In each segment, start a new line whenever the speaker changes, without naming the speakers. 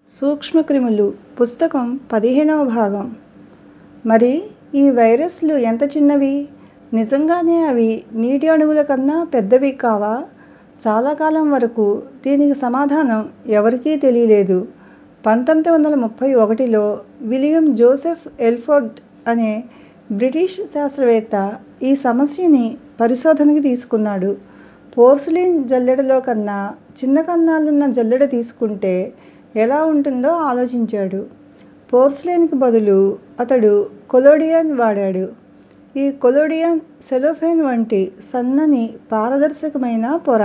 సూక్ష్మక్రిములు పుస్తకం పదిహేనవ భాగం మరి ఈ వైరస్లు ఎంత చిన్నవి నిజంగానే అవి నీటి అణువుల కన్నా పెద్దవి కావా చాలా కాలం వరకు దీనికి సమాధానం ఎవరికీ తెలియలేదు పంతొమ్మిది వందల ముప్పై ఒకటిలో విలియం జోసెఫ్ ఎల్ఫోర్డ్ అనే బ్రిటిష్ శాస్త్రవేత్త ఈ సమస్యని పరిశోధనకి తీసుకున్నాడు పోర్సిలిన్ జల్లెడలో కన్నా చిన్న కన్నాలున్న జల్లెడ తీసుకుంటే ఎలా ఉంటుందో ఆలోచించాడు పోర్సిలిన్కి బదులు అతడు కొలోడియన్ వాడాడు ఈ కొలోడియన్ సెలోఫేన్ వంటి సన్నని పారదర్శకమైన పొర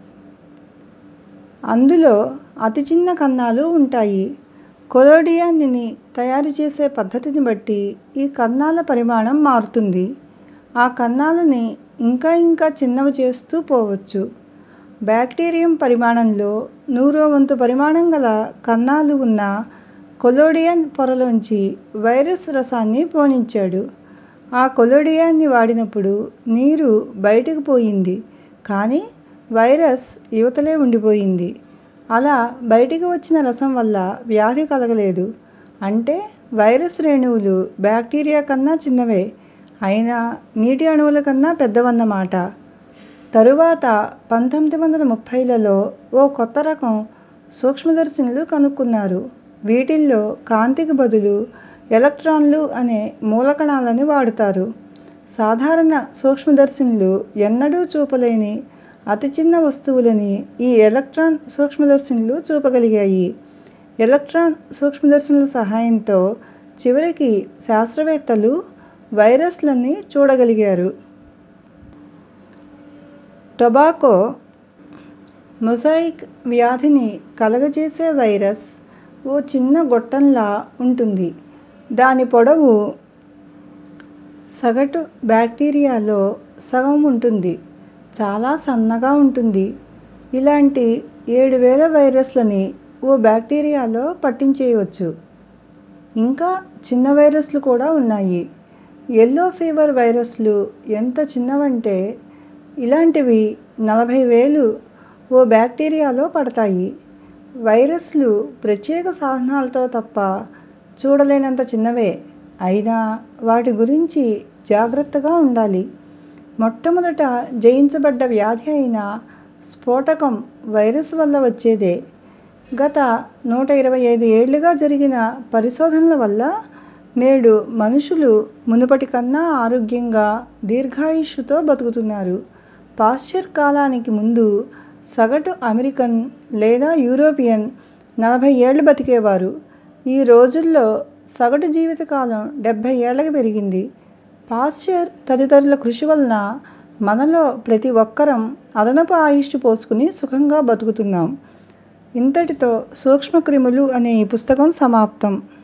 అందులో అతి చిన్న కన్నాలు ఉంటాయి కొలోడియాన్ని తయారు చేసే పద్ధతిని బట్టి ఈ కన్నాల పరిమాణం మారుతుంది ఆ కన్నాలని ఇంకా ఇంకా చిన్నవి చేస్తూ పోవచ్చు బ్యాక్టీరియం పరిమాణంలో నూరో వంతు పరిమాణం గల కన్నాలు ఉన్న కొలోడియన్ పొరలోంచి వైరస్ రసాన్ని పోనిచ్చాడు ఆ కొలోడియాన్ని వాడినప్పుడు నీరు బయటకు పోయింది కానీ వైరస్ ఇవతలే ఉండిపోయింది అలా బయటికి వచ్చిన రసం వల్ల వ్యాధి కలగలేదు అంటే వైరస్ రేణువులు బ్యాక్టీరియా కన్నా చిన్నవే అయినా నీటి అణువుల కన్నా పెద్దవన్నమాట తరువాత పంతొమ్మిది వందల ముప్పైలలో ఓ కొత్త రకం సూక్ష్మదర్శినులు కనుక్కున్నారు వీటిల్లో కాంతికి బదులు ఎలక్ట్రాన్లు అనే మూలకణాలని వాడుతారు సాధారణ సూక్ష్మదర్శినులు ఎన్నడూ చూపలేని అతి చిన్న వస్తువులని ఈ ఎలక్ట్రాన్ సూక్ష్మదర్శినులు చూపగలిగాయి ఎలక్ట్రాన్ సూక్ష్మదర్శినుల సహాయంతో చివరికి శాస్త్రవేత్తలు వైరస్లని చూడగలిగారు టొబాకో మొజాయిక్ వ్యాధిని కలగజేసే వైరస్ ఓ చిన్న గొట్టంలా ఉంటుంది దాని పొడవు సగటు బ్యాక్టీరియాలో సగం ఉంటుంది చాలా సన్నగా ఉంటుంది ఇలాంటి ఏడు వేల వైరస్లని ఓ బ్యాక్టీరియాలో పట్టించేయవచ్చు ఇంకా చిన్న వైరస్లు కూడా ఉన్నాయి యెల్లో ఫీవర్ వైరస్లు ఎంత చిన్నవంటే ఇలాంటివి నలభై వేలు ఓ బ్యాక్టీరియాలో పడతాయి వైరస్లు ప్రత్యేక సాధనాలతో తప్ప చూడలేనంత చిన్నవే అయినా వాటి గురించి జాగ్రత్తగా ఉండాలి మొట్టమొదట జయించబడ్డ వ్యాధి అయిన స్ఫోటకం వైరస్ వల్ల వచ్చేదే గత నూట ఇరవై ఐదు ఏళ్లుగా జరిగిన పరిశోధనల వల్ల నేడు మనుషులు మునుపటి కన్నా ఆరోగ్యంగా దీర్ఘాయుష్షుతో బతుకుతున్నారు పాశ్చర్ కాలానికి ముందు సగటు అమెరికన్ లేదా యూరోపియన్ నలభై ఏళ్లు బతికేవారు ఈ రోజుల్లో సగటు జీవితకాలం డెబ్బై ఏళ్లకి పెరిగింది పాశ్చర్ తదితరుల కృషి వలన మనలో ప్రతి ఒక్కరం అదనపు ఆయుష్షు పోసుకుని సుఖంగా బతుకుతున్నాం ఇంతటితో సూక్ష్మక్రిములు అనే ఈ పుస్తకం సమాప్తం